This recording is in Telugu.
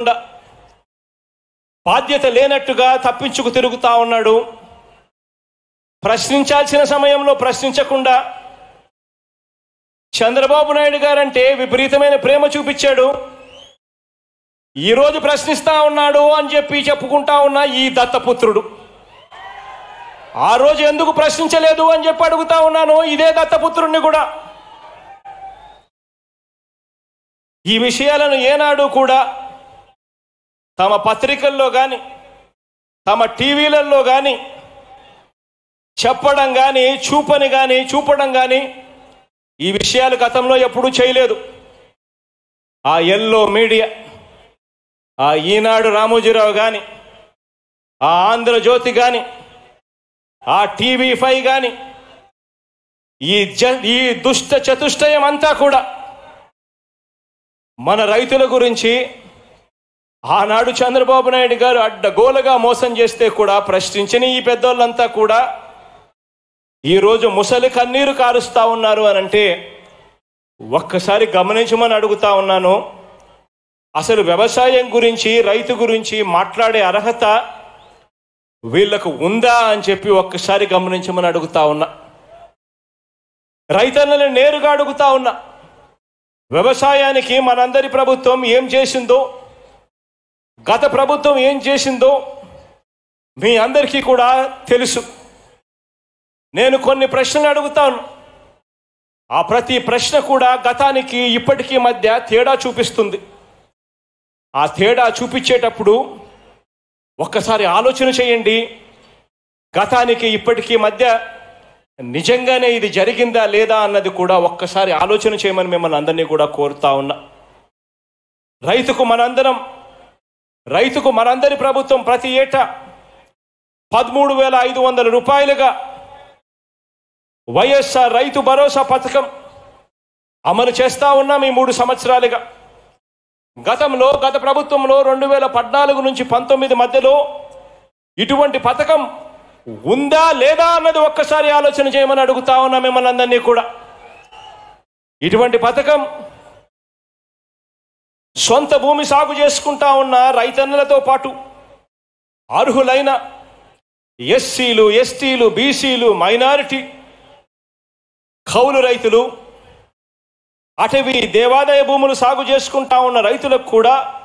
బాధ్యత లేనట్టుగా తప్పించుకు తిరుగుతా ఉన్నాడు ప్రశ్నించాల్సిన సమయంలో ప్రశ్నించకుండా చంద్రబాబు నాయుడు గారంటే విపరీతమైన ప్రేమ చూపించాడు ఈరోజు ప్రశ్నిస్తా ఉన్నాడు అని చెప్పి చెప్పుకుంటా ఉన్న ఈ దత్తపుత్రుడు ఆ రోజు ఎందుకు ప్రశ్నించలేదు అని చెప్పి అడుగుతా ఉన్నాను ఇదే దత్తపుత్రుడిని కూడా ఈ విషయాలను ఏనాడు కూడా తమ పత్రికల్లో కానీ తమ టీవీలలో కానీ చెప్పడం కానీ చూపని కానీ చూపడం కానీ ఈ విషయాలు గతంలో ఎప్పుడూ చేయలేదు ఆ ఎల్లో మీడియా ఆ ఈనాడు రామోజీరావు కానీ ఆ ఆంధ్రజ్యోతి కానీ ఆ టీవీ ఫైవ్ కానీ ఈ జ ఈ దుష్ట చతుష్టయం అంతా కూడా మన రైతుల గురించి ఆనాడు చంద్రబాబు నాయుడు గారు అడ్డగోలుగా మోసం చేస్తే కూడా ప్రశ్నించిన ఈ పెద్దోళ్ళంతా కూడా ఈరోజు ముసలి కన్నీరు కారుస్తా ఉన్నారు అని అంటే ఒక్కసారి గమనించమని అడుగుతా ఉన్నాను అసలు వ్యవసాయం గురించి రైతు గురించి మాట్లాడే అర్హత వీళ్ళకు ఉందా అని చెప్పి ఒక్కసారి గమనించమని అడుగుతా ఉన్నా రైతన్నలను నేరుగా అడుగుతా ఉన్నా వ్యవసాయానికి మనందరి ప్రభుత్వం ఏం చేసిందో గత ప్రభుత్వం ఏం చేసిందో మీ అందరికీ కూడా తెలుసు నేను కొన్ని ప్రశ్నలు అడుగుతాను ఆ ప్రతి ప్రశ్న కూడా గతానికి ఇప్పటికీ మధ్య తేడా చూపిస్తుంది ఆ తేడా చూపించేటప్పుడు ఒక్కసారి ఆలోచన చేయండి గతానికి ఇప్పటికీ మధ్య నిజంగానే ఇది జరిగిందా లేదా అన్నది కూడా ఒక్కసారి ఆలోచన చేయమని మిమ్మల్ని అందరినీ కూడా కోరుతా ఉన్నా రైతుకు మనందరం రైతుకు మనందరి ప్రభుత్వం ప్రతి ఏటా పదమూడు వేల ఐదు వందల రూపాయలుగా వైఎస్ఆర్ రైతు భరోసా పథకం అమలు చేస్తా ఉన్నాం ఈ మూడు సంవత్సరాలుగా గతంలో గత ప్రభుత్వంలో రెండు వేల పద్నాలుగు నుంచి పంతొమ్మిది మధ్యలో ఇటువంటి పథకం ఉందా లేదా అన్నది ఒక్కసారి ఆలోచన చేయమని అడుగుతా ఉన్నా మిమ్మల్ని అందరినీ కూడా ఇటువంటి పథకం సొంత భూమి సాగు చేసుకుంటా ఉన్న రైతన్నలతో పాటు అర్హులైన ఎస్సీలు ఎస్టీలు బీసీలు మైనారిటీ కౌలు రైతులు అటవీ దేవాదాయ భూములు సాగు చేసుకుంటా ఉన్న రైతులకు కూడా